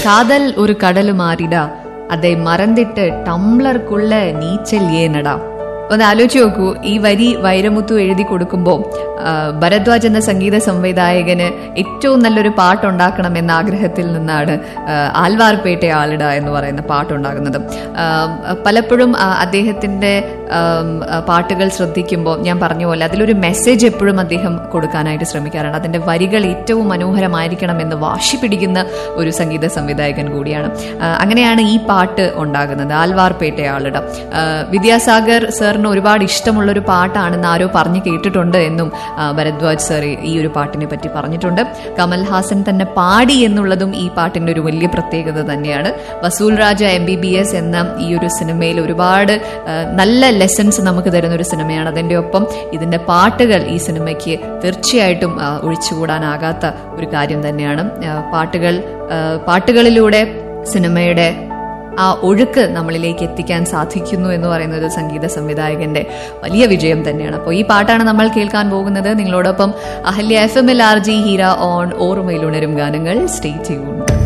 കാതൽ ഒരു കടല് മാറിടാ അതെ മറന്നിട്ട് ടംബ്ലർക്കുള്ള നീച്ചൽ ഏനടാ ഒന്ന് ആലോചിച്ച് നോക്കൂ ഈ വരി വൈരമുത്തു എഴുതി കൊടുക്കുമ്പോൾ ഭരദ്വാജ് എന്ന സംഗീത സംവിധായകന് ഏറ്റവും നല്ലൊരു പാട്ടുണ്ടാക്കണം എന്ന ആഗ്രഹത്തിൽ നിന്നാണ് ആ, ആൽവാർപേട്ട ആളിട എന്ന് പറയുന്ന പാട്ടുണ്ടാകുന്നത് ആ, പലപ്പോഴും ആ, അദ്ദേഹത്തിന്റെ ആം, ആ, പാട്ടുകൾ ശ്രദ്ധിക്കുമ്പോൾ ഞാൻ പറഞ്ഞ പോലെ അതിലൊരു മെസ്സേജ് എപ്പോഴും അദ്ദേഹം കൊടുക്കാനായിട്ട് ശ്രമിക്കാറുണ്ട് അതിന്റെ വരികൾ ഏറ്റവും മനോഹരമായിരിക്കണം എന്ന് വാശി പിടിക്കുന്ന ഒരു സംഗീത സംവിധായകൻ കൂടിയാണ് ആ, അങ്ങനെയാണ് ഈ പാട്ട് ഉണ്ടാകുന്നത് ആൽവാർപേട്ട ആളിട ആ, വിദ്യാസാഗർ സാറിന് ഒരുപാട് ഇഷ്ടമുള്ള ഒരു പാട്ടാണെന്ന് ആരോ പറഞ്ഞു കേട്ടിട്ടുണ്ട് എന്നും ആ, ഭരദ്വാജ് സാർ ഈ ഒരു പാട്ടിനെ പറ്റി പറഞ്ഞിട്ടുണ്ട് കമൽ ഹാസൻ തന്നെ പാടി എന്നുള്ളതും ഈ പാട്ടിന്റെ ഒരു വലിയ പ്രത്യേകത തന്നെയാണ് Vasool Raja M B B S എന്ന ഈ ഒരു സിനിമയിൽ ഒരുപാട് ആ, നല്ല ലെസൺസ് നമുക്ക് തരുന്ന ഒരു സിനിമയാണ് അതിന്റെ ഒപ്പം ഇതിന്റെ പാട്ടുകൾ ഈ സിനിമയ്ക്ക് തീർച്ചയായിട്ടും ആ, ഒഴിച്ചുകൂടാനാകാത്ത ഒരു കാര്യം തന്നെയാണ് ആ, പാട്ടുകൾ ആ, പാട്ടുകളിലൂടെ സിനിമയുടെ ആ ഒഴുക്ക് നമ്മളിലേക്ക് എത്തിക്കാൻ സാധിക്കുന്നു എന്ന് പറയുന്നത് സംഗീത സംവിധായകന്റെ വലിയ വിജയം തന്നെയാണ് അപ്പോൾ ഈ പാട്ടാണ് നമ്മൾ കേൾക്കാൻ പോകുന്നത് നിങ്ങളോടൊപ്പം Ahalya F M L R G Heera on ഓർമ്മയിലുണരും ഗാനങ്ങൾ സ്റ്റേ ട്യൂൺ